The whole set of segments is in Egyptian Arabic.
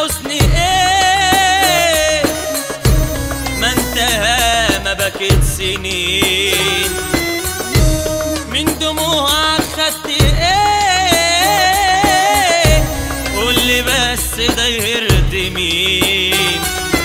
الحزن ايه ما انتهى ما بكت سنين من دموعك خدت ايه قولي بس ده يرضي مين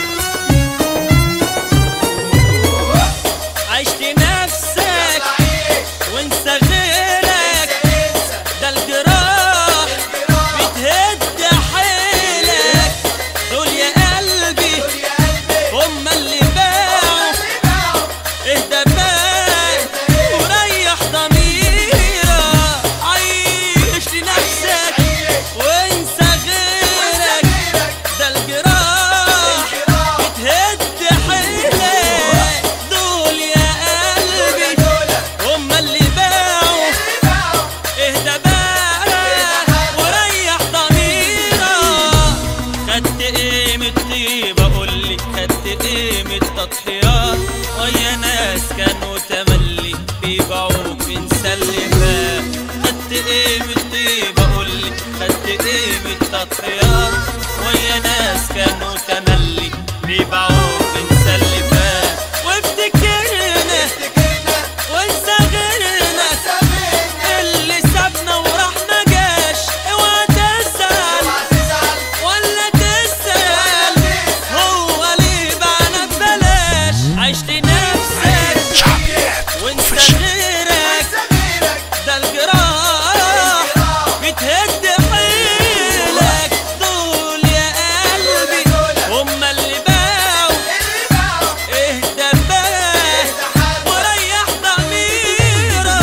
عشت نفسك وانسى غيرك ده الجراح بتهد حيلك دول يا قلبي هما اللي باعوا اهدى بقى وريح ضميرك عيش لنفسك وانسى غيرك ده الجراح بتهد حيلك دول يا قلبي هما اللي باعوا اهدى بقى وريح ضميرك خدت ايه من الطيبة قولي خدت ايه من التضحيات ويا ناس كانوا تملي بيبيعوك انسى اللي فات خدت ايه من الطيبة قولي خدت ايه من التضحيات ويا ناس كانوا تملي بيبيعوك انسى اللي فات وافتكرنا وانسى غيرنا اللي سابنا وراح ما جاش اوعى تسأل ولا تسأل هو ليه بعنا ببلاش عشت نفسك وانسى غيرك ده الجراح بتهد حيلك دول يا قلبي هما اللي باعوا اهدى بقى وريح ضميرك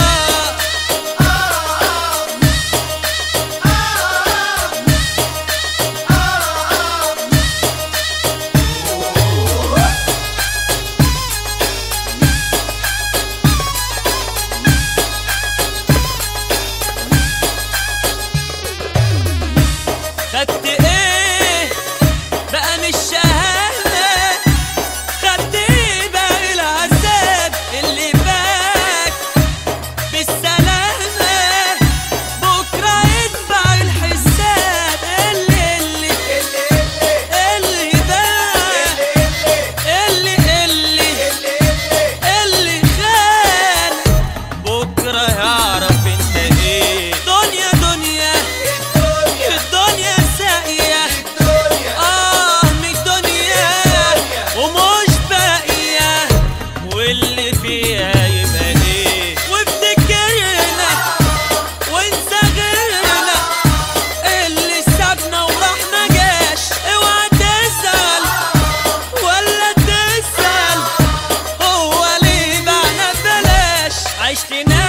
خدت ايه بقى مش شهامة خدت ايه بقى العذاب اللي باك بالسلامة بكرة ادفع الحساب اللي اللي اللي باك اللي اللي اللي خان بكرة يعرف انت ايه دنيا دنيا الدنيا ساقية اه من الدنيا ومش باقية واللي فيها يبقى ايه وافتكرنا وانسى غيرنا اللي سابنا وراح ما جاش اوعى تسأل ولا تسأل هو ليه بعنا ببلاش عشت